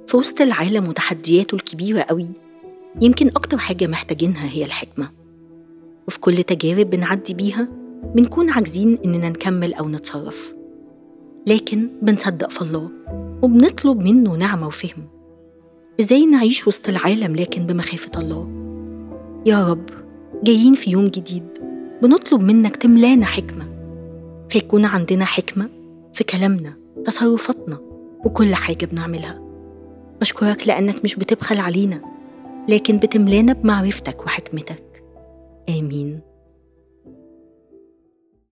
في وسط العالم وتحدياته الكبيرة قوي يمكن أكتر حاجة محتاجينها هي الحكمة وفي كل تجارب بنعدي بيها بنكون عاجزين إننا نكمل أو نتصرف لكن بنصدق في الله وبنطلب منه نعمة وفهم إزاي نعيش وسط العالم لكن بمخافة الله يا رب جايين في يوم جديد بنطلب منك تملانا حكمة فيكون عندنا حكمة في كلامنا تصرفاتنا وكل حاجة بنعملها بشكرك لأنك مش بتبخل علينا لكن بتملانا بمعرفتك وحكمتك آمين